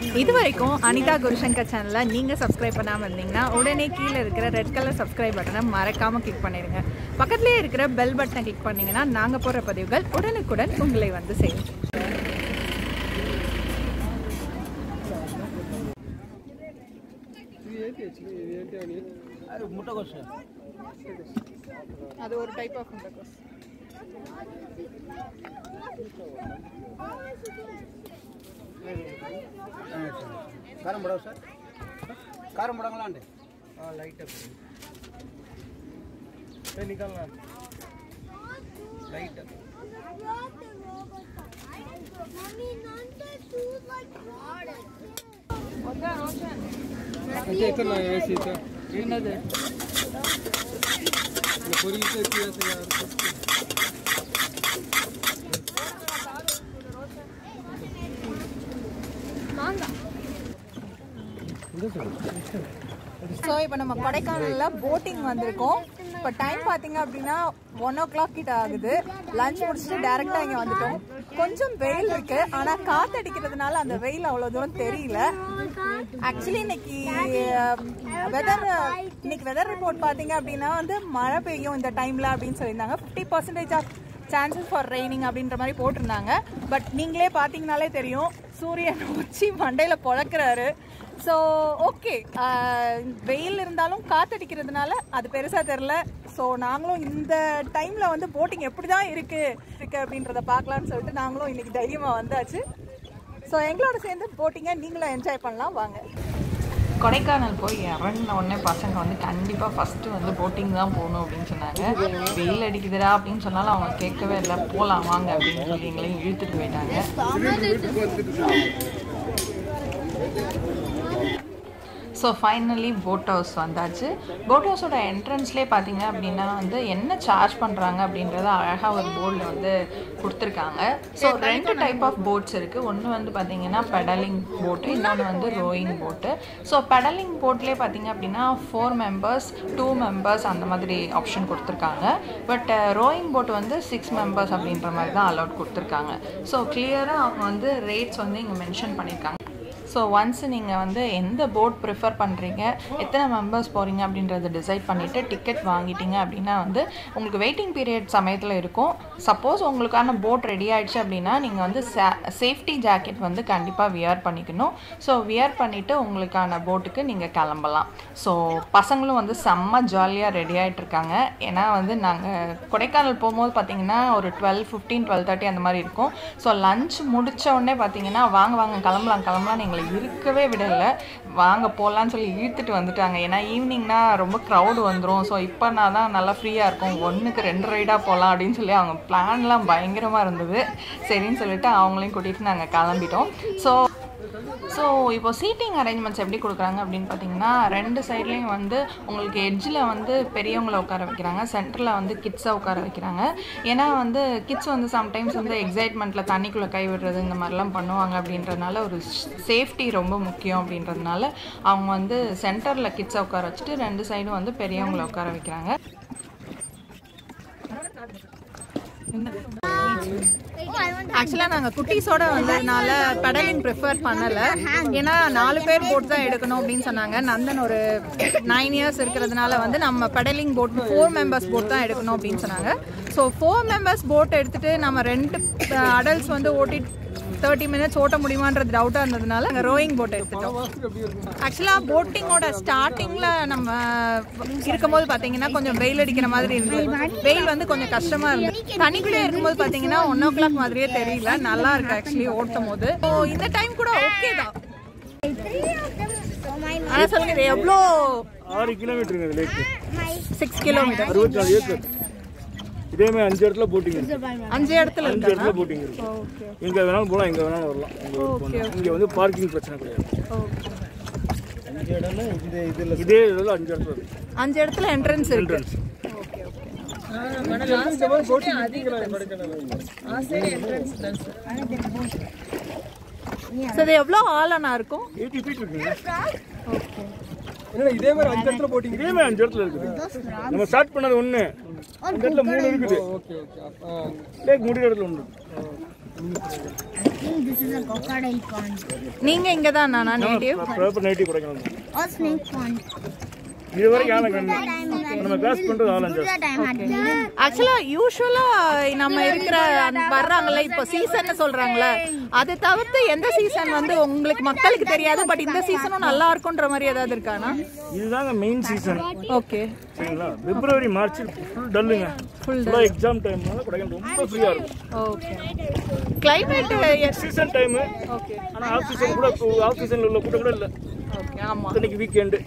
இது வரைக்கும் அனிதா குருசங்கர் சேனலை நீங்கள் சப்ஸ்கிரைப் பண்ணாமல் இருந்தீங்கன்னா உடனே கீழே இருக்கிற ரெட் கலர் சப்ஸ்கிரைப் பட்டனை மறக்காமல் கிளிக் பண்ணிடுங்க பக்கத்துலேயே இருக்கிற பெல் பட்டனை கிளிக் பண்ணிங்கன்னா நாங்கள் போடுற பதிவுகள் உடனுக்குடன் உங்களை வந்து சேரும் அது முட்டைகோஸ் அது ஒரு டைப் ஆஃப் முட்டைக்கோஸ் காரம் போடவா சார் காரம் போடாங்களாண்டு ஆ லைட்டாக நிக்கலாம் லைட்டாக என்னது ஸோ இப்போ நம்ம கொடைக்கானலில் போட்டிங் வந்திருக்கோம் இப்போ டைம் பார்த்தீங்க அப்படின்னா ஒன் ஓ கிளாக் கிட்ட ஆகுது லஞ்ச் முடிச்சுட்டு டேரெக்டாக இங்கே வந்துட்டோம் கொஞ்சம் வெயில் இருக்கு ஆனால் காத்தடிக்கிறதுனால அந்த வெயில் அவ்வளோ தூரம் தெரியல ஆக்சுவலி இன்னைக்கு வெதர் இன்னைக்கு வெதர் ரிப்போர்ட் பார்த்தீங்க அப்படின்னா வந்து மழை பெய்யும் இந்த டைமில் அப்படின்னு சொல்லியிருந்தாங்க fifty percentage of chances for raining அப்படின்ற மாதிரி போட்டிருந்தாங்க பட் நீங்களே பார்த்தீங்கனாலே தெரியும் சூரியன் உச்சி மண்டையில் பொழக்கிறாரு ஸோ ஓகே வெயில் இருந்தாலும் காத்தடிக்கிறதுனால அது பெருசாக தெரில ஸோ நாங்களும் இந்த டைமில் வந்து போட்டிங் எப்படி தான் இருக்கு இருக்கு அப்படின்றத பார்க்கலாம்னு சொல்லிட்டு நாங்களும் இன்னைக்கு தைரியமாக வந்தாச்சு ஸோ எங்களோட சேர்ந்து போட்டிங்கை நீங்களும் என்ஜாய் பண்ணலாம் வாங்க கொடைக்கானல் போய் இறங்கின உடனே பசங்க வந்து கண்டிப்பாக ஃபஸ்ட்டு வந்து போட்டிங் தான் போகணும் அப்படின்னு சொன்னாங்க வெயில் அடிக்குதுடா அப்படின்னு சொன்னாலும் அவங்க கேட்கவே இல்லை போகலாம் வாங்க அப்படின்னு சொல்லி எங்களையும் இழுத்துட்டு போயிட்டாங்க ஸோ ஃபைனலி போட் ஹவுஸ் வந்தாச்சு போட் ஹவுஸோட என்ட்ரன்ஸ்லேயே பார்த்தீங்க அப்படின்னா வந்து என்ன சார்ஜ் பண்ணுறாங்க அப்படின்றத அழகாக ஒரு போர்டில் வந்து கொடுத்துருக்காங்க ஸோ ரெண்டு டைப் ஆஃப் போட்ஸ் இருக்குது ஒன்று வந்து பார்த்தீங்கன்னா பெடலிங் போட்டு இன்னொன்று வந்து ரோயிங் போட்டு ஸோ பெடலிங் போட்லேயே பார்த்தீங்க அப்படின்னா ஃபோர் மெம்பர்ஸ் டூ மெம்பர்ஸ் அந்த மாதிரி ஆப்ஷன் கொடுத்துருக்காங்க பட் ரோயிங் போட் வந்து சிக்ஸ் மெம்பர்ஸ் அப்படின்ற மாதிரி தான் அலௌட் கொடுத்துருக்காங்க ஸோ கிளியராக அவங்க வந்து ரேட்ஸ் வந்து இங்கே மென்ஷன் பண்ணியிருக்காங்க ஸோ ஒன்ஸ் நீங்கள் வந்து எந்த போட் ப்ரிஃபர் பண்ணுறீங்க எத்தனை மெம்பர்ஸ் போகிறீங்க அப்படின்றத டிசைட் பண்ணிவிட்டு டிக்கெட் வாங்கிட்டீங்க அப்படின்னா வந்து உங்களுக்கு வெயிட்டிங் பீரியட் சமயத்தில் இருக்கும் சப்போஸ் உங்களுக்கான போட் ரெடி ஆயிடுச்சு அப்படின்னா நீங்கள் வந்து சேஃப்டி ஜாக்கெட் வந்து கண்டிப்பாக வியர் பண்ணிக்கணும் ஸோ வியர் பண்ணிவிட்டு உங்களுக்கான போட்டுக்கு நீங்கள் கிளம்பலாம் ஸோ பசங்களும் வந்து செம்ம ஜாலியாக ரெடி ஆகிட்டு இருக்காங்க ஏன்னா வந்து நாங்கள் கொடைக்கானல் போகும்போது பார்த்தீங்கன்னா ஒரு டுவெல் ஃபிஃப்டீன் டுவெல் தேர்ட்டி அந்த மாதிரி இருக்கும் ஸோ லஞ்ச் முடிச்ச உடனே பார்த்தீங்கன்னா வாங்க வாங்க கிளம்பலாம் கிளம்பலாம் எங்களை இருக்கவே விடல வாங்க போகலான்னு சொல்லி இழுத்துட்டு வந்துட்டாங்க ஏன்னா ஈவினிங்னா ரொம்ப க்ரௌடு வந்துடும் ஸோ இப்போ நான் தான் நல்லா ஃப்ரீயாக இருக்கும் ஒன்றுக்கு ரெண்டு ரைடாக போகலாம் அப்படின்னு சொல்லி அவங்க பிளான்லாம் பயங்கரமாக இருந்தது சரின்னு சொல்லிட்டு அவங்களையும் கூட்டிகிட்டு நாங்கள் கிளம்பிட்டோம் ஸோ ஸோ இப்போ சீட்டிங் அரேஞ்ச்மெண்ட்ஸ் எப்படி கொடுக்குறாங்க அப்படின்னு பார்த்தீங்கன்னா ரெண்டு சைட்லேயும் வந்து உங்களுக்கு எட்ஜில் வந்து பெரியவங்களை உட்கார வைக்கிறாங்க சென்டரில் வந்து கிட்ஸை உட்கார வைக்கிறாங்க ஏன்னா வந்து கிட்ஸ் வந்து சம்டைம்ஸ் வந்து எக்ஸைட்மெண்ட்டில் தண்ணிக்குள்ளே கை விடுறது இந்த மாதிரிலாம் பண்ணுவாங்க அப்படின்றதுனால ஒரு சேஃப்டி ரொம்ப முக்கியம் அப்படின்றதுனால அவங்க வந்து சென்டரில் கிட்ஸை உட்கார வச்சுட்டு ரெண்டு சைடும் வந்து பெரியவங்களை உட்கார வைக்கிறாங்க ஆக்சுவலாக நாங்கள் குட்டீஸோட வந்ததுனால பெடலிங் ப்ரிஃபர் பண்ணலை ஏன்னா நாலு பேர் போட் தான் எடுக்கணும் அப்படின்னு சொன்னாங்க நந்தன் ஒரு நைன் இயர்ஸ் இருக்கிறதுனால வந்து நம்ம pedaling boat four members boat தான் எடுக்கணும் அப்படின்னு சொன்னாங்க ஸோ ஃபோர் மெம்பர்ஸ் போட் எடுத்துட்டு நம்ம ரெண்டு அடல்ட்ஸ் வந்து ஓட்டிட்டு தேர்ட்டி மினிட்ஸ் ஓட்ட முடியுமான்றது டவுட்டாக இருந்ததுனால நாங்கள் ரோயிங் போட் எடுத்துட்டோம் ஆக்சுவலாக போட்டிங்கோட ஸ்டார்டிங்கில் நம்ம இருக்கும்போது பார்த்தீங்கன்னா கொஞ்சம் வெயில் அடிக்கிற மாதிரி இருந்தது வெயில் வந்து கொஞ்சம் கஷ்டமாக இருந்தது தண்ணிக்குள்ளே இருக்கும்போது பார்த்தீங்கன்னா ஒன் ஓ கிளாக் மாதிரியே தெரியல நல்லா இருக்கு ஆக்சுவலி ஓட்டும் போது ஸோ இந்த டைம் கூட ஓகே தான் ஆனால் சொல்லுங்க இது எவ்வளோ ஆறு கிலோமீட்டருங்க இது லேக்கு சிக்ஸ் கிலோமீட்டர் அறுபத்தி நாலு ஏக்கர் இதே மாதிரி அஞ்சு இடத்துல போட்டிங் இருக்கு அஞ்சு இடத்துல அஞ்சு இருக்கா இடத்துல போட்டிங் இருக்கு ஓகே எங்க வேணாலும் போகலாம் எங்க வேணாலும் வரலாம் உங்க விருப்பம் தான். இங்க வந்து பார்க்கிங் பிரச்சனை கிடையாது ஓகே அஞ்சு இடம்னா இந்த இதில் இதே இதில் அஞ்சு இடத்துல இருக்கு அஞ்சு இடத்துல என்ட்ரன்ஸ் இருக்கு Entrance. ஓகே ஓகே ஸோ இது எவ்வளோ ஆழனா இருக்கும் எயிட்டி ஃபீட் இருக்குங்க ஓகே என்னடா இதே மாதிரி அஞ்சு இடத்துல போட்டிங் இதே மாதிரி அஞ்சு இடத்துல இருக்குது நம்ம ஸ்டார்ட் பண்ணது ஒன்று அந்த இடத்துல மூணு இருக்குது லேக் முடிகிற இடத்துல ஒன்று I think this is a crocodile pond நீங்க இங்க தான் நானா நேட்டிவ் ப்ராப்பர் நைட்டி கொடைக்கானல் or snake pond. இது வரைக்கும் யானை கண்ணு நம்ம கிளாஸ் பண்றது ஆலஞ்சு That time had been. ஆக்சுவலா யூஸ்வலா நம்ம இருக்கிற அந்த வர்றாங்கல்ல இப்போ சீசன் சொல்றாங்கல்ல அதை தவிர்த்து எந்த சீசன் வந்து உங்களுக்கு மக்களுக்கு தெரியாது பட் இந்த சீசனும் நல்லா இருக்கும்ன்ற மாதிரி ஏதாவது இருக்கானா இதுதாங்க மெயின் சீசன் ஓகே சரிங்களா பிப்ரவரி மார்ச் ஃபுல் டல்லுங்க ஃபுல்லாக எக்ஸாம் டைம்னால கொடைக்கானல் ரொம்ப ஃப்ரீயாக இருக்கும் okay climate season time okay ஆனால் ஆஃப் சீசன் கூட ஆஃப் சீசனில் உள்ள கூட்டம் கூட இல்லை ஓகே ஆமா இன்னைக்கு வீக்கெண்டு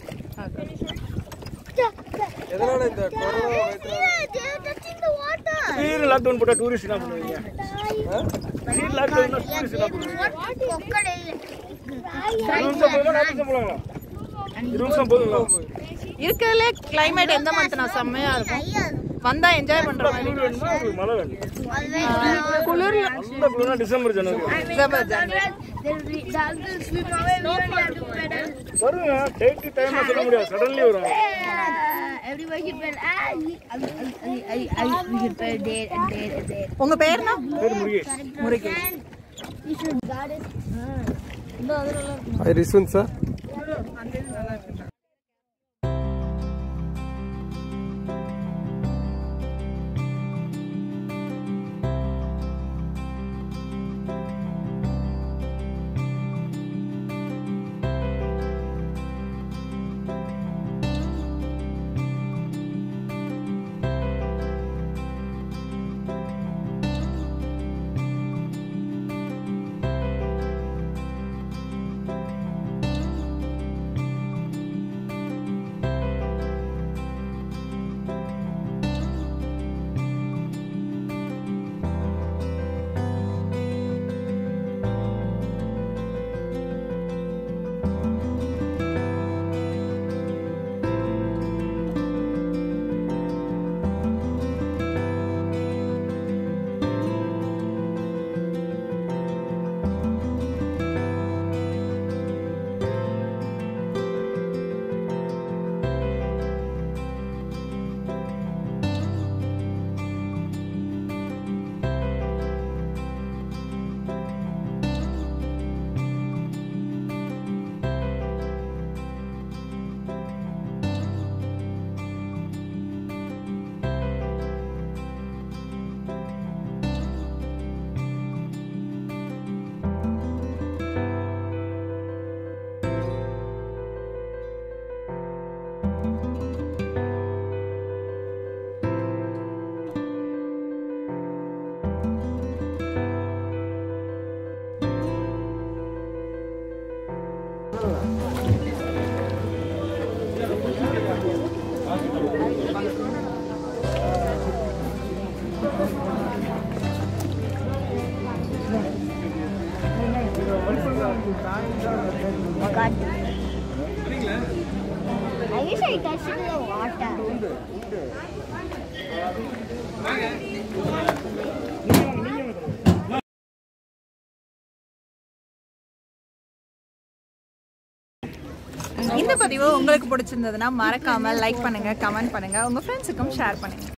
எதனால இந்த corona They're touching the water. திடீர்னு லாக்டவுன் போட்டால் டூரிஸ்ட் என்ன பண்ணுவீங்க திடீர்னு லாக்டவுன் டூரிஸ்ட் என்ன பண்ணுவீங்க What crocodile? இருபது நிமிஷம் போதுமா நாற்பது நிமிஷம் போகலாங்களா இருபது நிமிஷம் போதுங்களா இருக்கிறதுல கிளைமேட் எந்த மந்த் நான் செம்மையா இருக்கும் வந்தா என்ஜாய் பண்ற மாதிரி குளிர் வேணுமா ஒரு மழை வேணும் குளிர்ல நல்ல குளிர்னா டிசம்பர் ஜனவரி வருங்க டேட் டைம் சொல்ல முடியாது சடன்லி வரும் Everybody should play. Ah, I, I, I, I, we should play there and there and there. உங்க பேர்னா பேர் Murugesh Murugesh You should guard it. Hi Rizwanth sir God. I wish I touched the water. இந்த பதிவு உங்களுக்கு பிடிச்சிருந்ததுன்னா மறக்காம லைக் பண்ணுங்க கமெண்ட் பண்ணுங்க உங்க ஃப்ரெண்ட்ஸுக்கும் ஷேர் பண்ணுங்க